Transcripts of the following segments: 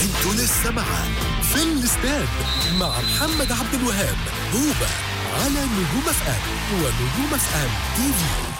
انتوا لسه معاه في الاستاد مع محمد عبد الوهاب هوبا على نجوم اف ام ونجوم اف ام تي في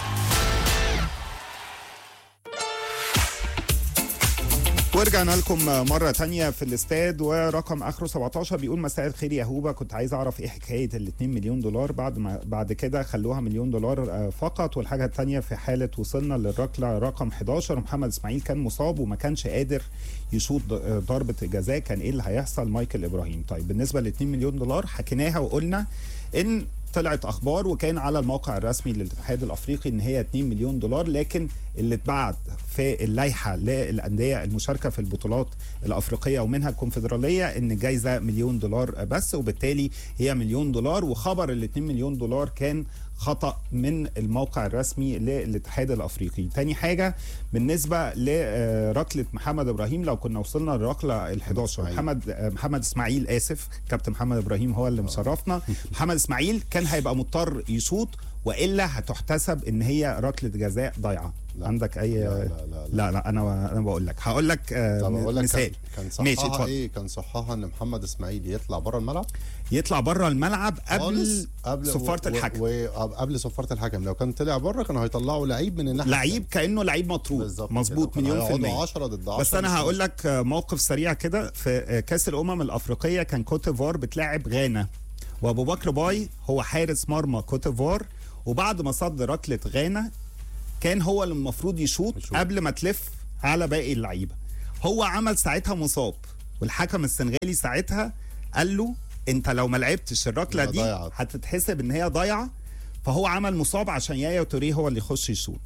ورجعنا لكم مرة تانية في الاستاد ورقم آخره 17 بيقول مساء الخير يا هوبا كنت عايز أعرف إيه حكاية ال 2 مليون دولار بعد ما بعد كده خلوها مليون دولار آه، فقط والحاجة التانية في حالة وصلنا للركلة رقم 11 محمد إسماعيل كان مصاب وما كانش قادر يشوط ض- آه، ضربة جزاء كان إيه اللي هيحصل مايكل إبراهيم طيب بالنسبة ل 2 مليون دولار حكيناها وقلنا إن طلعت اخبار وكان على الموقع الرسمي للاتحاد الافريقي ان هي 2 مليون دولار لكن اللي اتبعت في اللائحه للانديه المشاركه في البطولات الافريقيه ومنها الكونفدراليه ان الجائزه مليون دولار بس وبالتالي هي مليون دولار وخبر ال 2 مليون دولار كان خطا من الموقع الرسمي للاتحاد الافريقي تاني حاجه بالنسبه لركله محمد ابراهيم لو كنا وصلنا للركله ال 11 إسماعيل. محمد آه، محمد اسماعيل اسف كابتن محمد ابراهيم هو اللي مشرفنا محمد اسماعيل كان هيبقى مضطر يشوط والا هتحتسب ان هي ركله جزاء ضايعه لا. عندك اي لا، لا، لا، لا, لا انا انا بقول لك هقول لك آه، طب اقول لك مثال كان, كان ماشي صحها اتفضل ايه كان صحها ان محمد اسماعيل يطلع بره الملعب يطلع بره الملعب قبل خالص صفاره و- الحكم و- وقبل صفاره الحكم لو كان طلع بره كانوا هيطلعوا لعيب من الناحيه لعيب كانه لعيب مطرود بالظبط مظبوط كده. مليون في هيقعدوا المية 10 ضد 10 بس انا هقول لك موقف سريع كده في كاس الامم الافريقيه كان كوتيفوار بتلاعب غانا وابو بكر باي هو حارس مرمى كوتيفوار وبعد ما صد ركله غانا كان هو اللي المفروض يشوط يشوط. قبل ما تلف على باقي اللعيبه هو عمل ساعتها مصاب والحكم السنغالي ساعتها قال له انت لو ما لعبتش الركله يبقى دي ضيعت. هتتحسب ان هي ضايعه فهو عمل مصاب عشان يايا توريه هو اللي يخش يشوط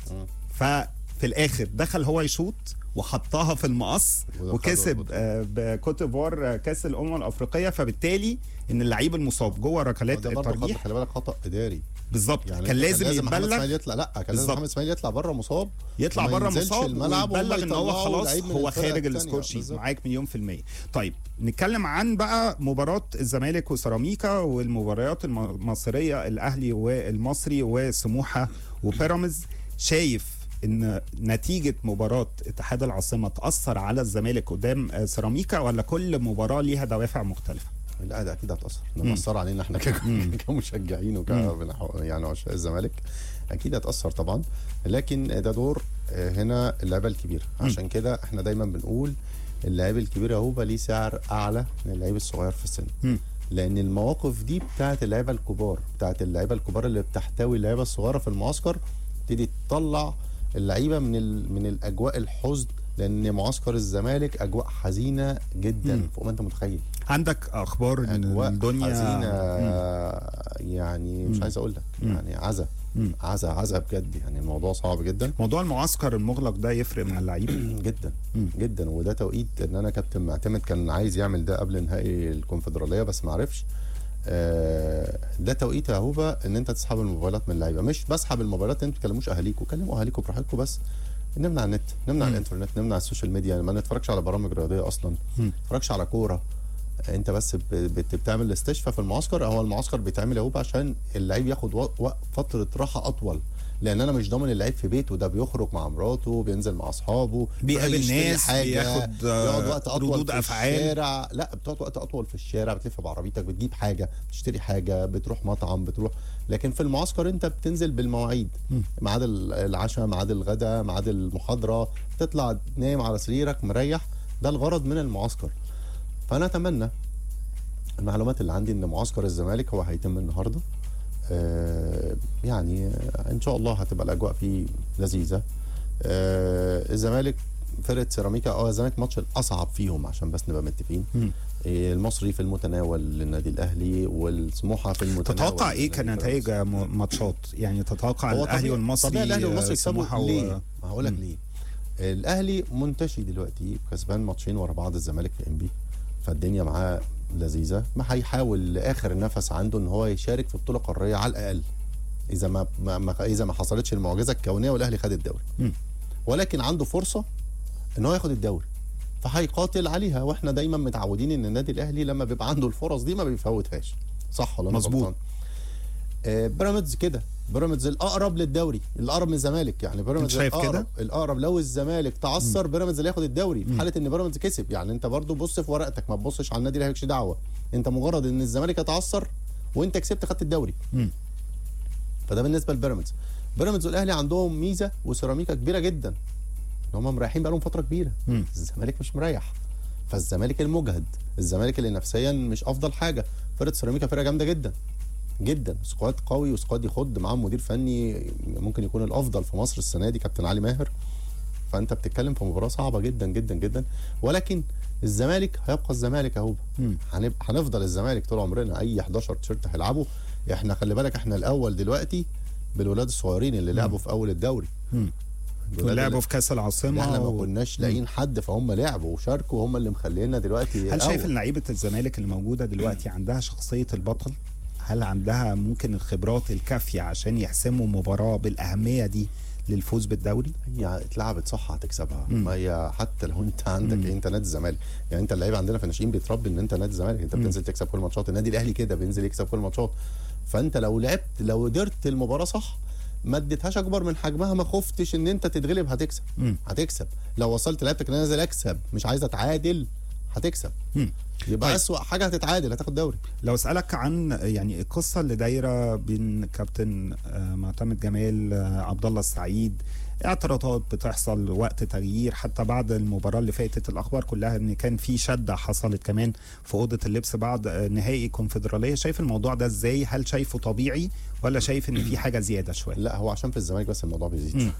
ففي الاخر دخل هو يشوط وحطها في المقص وده وكسب خدوا- آه، بكوت ديفوار آه، كاس الامم الافريقيه فبالتالي ان اللعيب المصاب جوه ركلات ده برضه خطأ الترجيح خلي بالك خطا اداري بالظبط يعني كان أنت لازم محمد اسماعيل يتبلغ يطلع لا كان لازم بالظبط. محمد اسماعيل يطلع بره مصاب يطلع وما بره ينزلش مصاب الملعب وهم ويبلغ ان هو يطلعوا خلاص لعيب من هو الفرقة خارج التانية. السكور شيت بالظبط. معاك مليون في المية طيب نتكلم عن بقى مباراة الزمالك وسيراميكا والمباريات الم- المصرية الأهلي والمصري وسموحة وبيراميدز شايف ان نتيجة مباراة اتحاد العاصمة تأثر على الزمالك قدام آه، سيراميكا ولا كل مباراة ليها دوافع مختلفة؟ لا ده اكيد هتاثر ده مم. مأثر علينا احنا ك- كمشجعين وك يعني عشاق الزمالك اكيد هتاثر طبعا لكن ده دور آه، هنا اللعيبه الكبيره عشان كده احنا دايما بنقول اللعيب الكبير اهو ليه سعر اعلى من اللعيب الصغير في السن مم. لان المواقف دي بتاعت اللعيبه الكبار بتاعت اللعيبه الكبار اللي بتحتوي اللعيبه الصغيره في المعسكر تبتدي تطلع اللعيبه من ال... من الاجواء الحزن لان معسكر الزمالك اجواء حزينه جدا مم. فوق ما انت متخيل عندك أخبار ان اجواء الدنيا حزينه مم. يعني مش مم. عايز اقول لك مم. يعني عزا مم. عزا عزا بجد يعني الموضوع صعب جدا موضوع المعسكر المغلق ده يفرق مع اللعيبة جدا مم. جدا وده توقيت ان انا كابتن معتمد كان عايز يعمل ده قبل نهائي الكونفدراليه بس ما عرفش آه، ده توقيت يا هوبا ان انت تسحب الموبايلات من اللعيبه مش بسحب الموبايلات انتوا ما تكلموش اهاليكوا كلموا اهاليكوا براحتكم بس نمنع النت نمنع مم. الانترنت نمنع السوشيال ميديا ما نتفرجش على برامج رياضيه اصلا مم. ما نتفرجش على كوره انت بس ب- بت- بتعمل استشفاء في المعسكر هو المعسكر بيتعمل يا هوبا عشان اللعيب ياخد و- و- فتره راحه اطول لان انا مش ضامن اللعيب في بيته ده بيخرج مع مراته بينزل مع اصحابه بيقابل بيروح يشتري ناس، بياخد، آه، بيقعد وقت اطول ردود في أفعال. الشارع لا بتقعد وقت اطول في الشارع بتلف بعربيتك بتجيب حاجه بتشتري حاجه بتروح مطعم بتروح لكن في المعسكر انت بتنزل بالمواعيد مم. ميعاد ال- العشاء ميعاد الغداء ميعاد المحاضره تطلع نايم على سريرك مريح ده الغرض من المعسكر فانا اتمنى المعلومات اللي عندي ان معسكر الزمالك هو هيتم النهارده آه يعني آه، ان شاء الله هتبقى الاجواء فيه لذيذه آه الزمالك فرقه سيراميكا اه الزمالك ماتش الاصعب فيهم عشان بس نبقى متفقين مم. آه، المصري في المتناول للنادي الاهلي والسموحه في المتناول تتوقع ايه للنادي كنتائج بيراميدز. م- ماتشات يعني تتوقع هو الاهلي طبيعي- والمصري طبيعي الاهلي آه، والمصري يكسبوا سموحة و- ليه؟ ما هقول لك مم. ليه؟ الاهلي منتشي دلوقتي كسبان ماتشين ورا بعض الزمالك في انبي فالدنيا معاه لذيذه ما هيحاول لاخر النفس عنده ان هو يشارك في بطوله قاريه على الاقل اذا ما, ما ما- اذا ما حصلتش المعجزه الكونيه والاهلي خد الدوري مم. ولكن عنده فرصه ان هو ياخد الدوري فهيقاتل عليها واحنا دايما متعودين ان النادي الاهلي لما بيبقى عنده الفرص دي ما بيفوتهاش صح ولا أنا مظبوط. غلطان؟ آه، بيراميدز كده بيراميدز الاقرب للدوري الاقرب من الزمالك يعني بيراميدز شايف الأقرب كده؟ الاقرب لو الزمالك تعثر بيراميدز اللي ياخد الدوري في حاله ان بيراميدز كسب يعني انت برضو بص في ورقتك ما تبصش على النادي اللي مالكش دعوه انت مجرد ان الزمالك يتعثر وانت كسبت خدت الدوري مم. فده بالنسبه لبيراميدز بيراميدز والاهلي عندهم ميزه وسيراميكا كبيره جدا ان هم مريحين بقالهم فتره كبيره مم. الزمالك مش مريح فالزمالك المجهد الزمالك اللي نفسيا مش افضل حاجه فرقه سيراميكا فرقه جامده جدا جدا سكواد قوي وسكواد يخد معاه مدير فني ممكن يكون الافضل في مصر السنه دي كابتن علي ماهر فانت بتتكلم في مباراه صعبه جدا جدا جدا ولكن الزمالك هيبقى الزمالك اهو مم. هنبقى هنفضل الزمالك طول عمرنا اي 11 تيشيرت هيلعبوا احنا خلي بالك احنا الاول دلوقتي بالولاد الصغيرين اللي لعبوا في اول الدوري مم. الولاد ولعبوا اللي- في كاس اللي العاصمه احنا ما و- كناش لاقيين حد فهم لعبوا وشاركوا هم اللي مخلينا دلوقتي هل شايف الأول. ان لعيبه الزمالك اللي موجوده دلوقتي عندها شخصيه البطل؟ هل عندها ممكن الخبرات الكافيه عشان يحسموا مباراه بالاهميه دي للفوز بالدوري؟ هي اتلعبت صح هتكسبها مم. ما هي حتى لو انت عندك مم. انت نادي الزمالك يعني انت اللعيبه عندنا في الناشئين بيتربي ان انت نادي الزمالك انت مم. بتنزل تكسب كل الماتشات النادي الاهلي كده بينزل يكسب كل الماتشات فانت لو لعبت لو قدرت المباراه صح ما اديتهاش اكبر من حجمها ما خفتش ان انت تتغلب هتكسب مم. هتكسب لو وصلت لعبتك ان انا نازل اكسب مش عايز اتعادل هتكسب مم. يبقى طيب. اسوأ حاجه هتتعادل هتاخد دوري لو اسالك عن يعني القصه اللي دايره بين كابتن آه، معتمد جمال آه، عبد الله السعيد اعتراضات بتحصل وقت تغيير حتى بعد المباراه اللي فاتت الاخبار كلها ان كان في شده حصلت كمان في اوضه اللبس بعد آه، نهائي كونفدراليه شايف الموضوع ده ازاي هل شايفه طبيعي ولا شايف ان في حاجه زياده شويه لا هو عشان في الزمالك بس الموضوع بيزيد مم.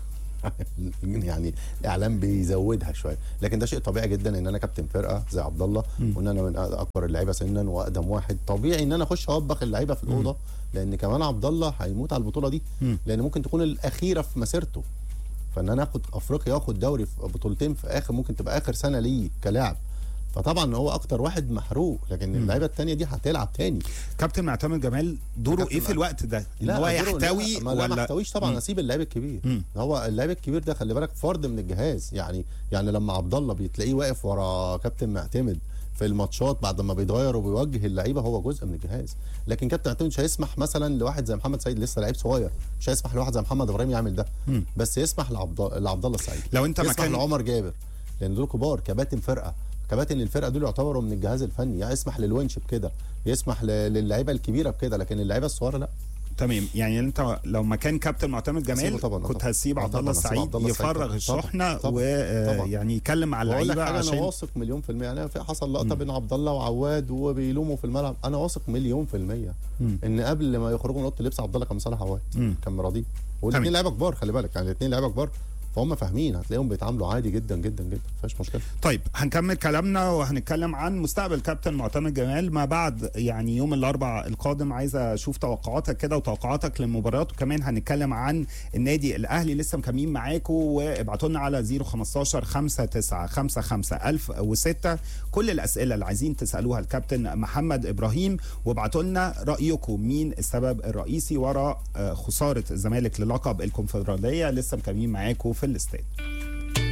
يعني الاعلام بيزودها شويه لكن ده شيء طبيعي جدا ان انا كابتن فرقه زي عبد الله مم. وان انا من اكبر اللعيبه سنا واقدم واحد طبيعي ان انا اخش اوبخ اللعيبه في الاوضه لان كمان عبد الله هيموت على البطوله دي مم. لان ممكن تكون الاخيره في مسيرته فان انا اخد افريقيا واخد دوري في بطولتين في اخر ممكن تبقى اخر سنه ليه كلاعب فطبعا هو اكتر واحد محروق لكن اللعيبه التانيه دي هتلعب تاني كابتن معتمد جمال دوره كابتن ايه في الوقت ده ان هو دوره- يحتوي لا, ما لا ما ولا احتويش طبعا مم. اسيب اللعيب الكبير مم. هو اللعيب الكبير ده خلي بالك فرد من الجهاز يعني يعني لما عبد الله بتلاقيه واقف ورا كابتن معتمد في الماتشات بعد ما بيتغير وبيوجه اللعيبه هو جزء من الجهاز لكن كابتن معتمد مش هيسمح مثلا لواحد زي محمد سعيد لسه لعيب صغير مش هيسمح لواحد زي محمد ابراهيم يعمل ده مم. بس يسمح لعبد لعبد الله السعيد لو انت يسمح مكان لعمر جابر لان دول كبار كباتن فرقه كباتن الفرقه دول يعتبروا من الجهاز الفني يعني يسمح للونش بكده يسمح ل- للعيبه الكبيره بكده لكن اللعيبه الصغيره لا تمام يعني انت لو مكان كابتن معتمد جمال هسيبه طبعاً، كنت طبعاً. هسيب آه عبد طبعاً، الله هسيب السعيد عبد الله السعيد يفرغ طبعاً. الشحنه طبعاً. ويعني يتكلم مع واقول لك اللعيبه حاجه انا عشان واثق مليون في الميه انا في حصل لقطه بين عبد الله وعواد وبيلوموا في الملعب انا واثق مليون في الميه مم. ان قبل ما يخرجوا من اوضه اللبس عبد الله كان مصالح عواد مم. كان مراضيه تمام. والاثنين لعيبه كبار خلي بالك يعني الاثنين لعيبه كبار فهم فاهمين هتلاقيهم بيتعاملوا عادي جدا جدا جدا مفيش مشكله طيب هنكمل كلامنا وهنتكلم عن مستقبل كابتن معتمد جمال ما بعد يعني يوم الاربع القادم عايز اشوف توقعاتك كده وتوقعاتك للمباريات وكمان هنتكلم عن النادي الاهلي لسه مكملين معاكم وابعتوا لنا على 015 59 55 1006 كل الاسئله اللي عايزين تسالوها الكابتن محمد ابراهيم وابعتوا لنا رايكم مين السبب الرئيسي وراء آه، خساره الزمالك للقب الكونفدراليه لسه مكملين معاكم في الاستاد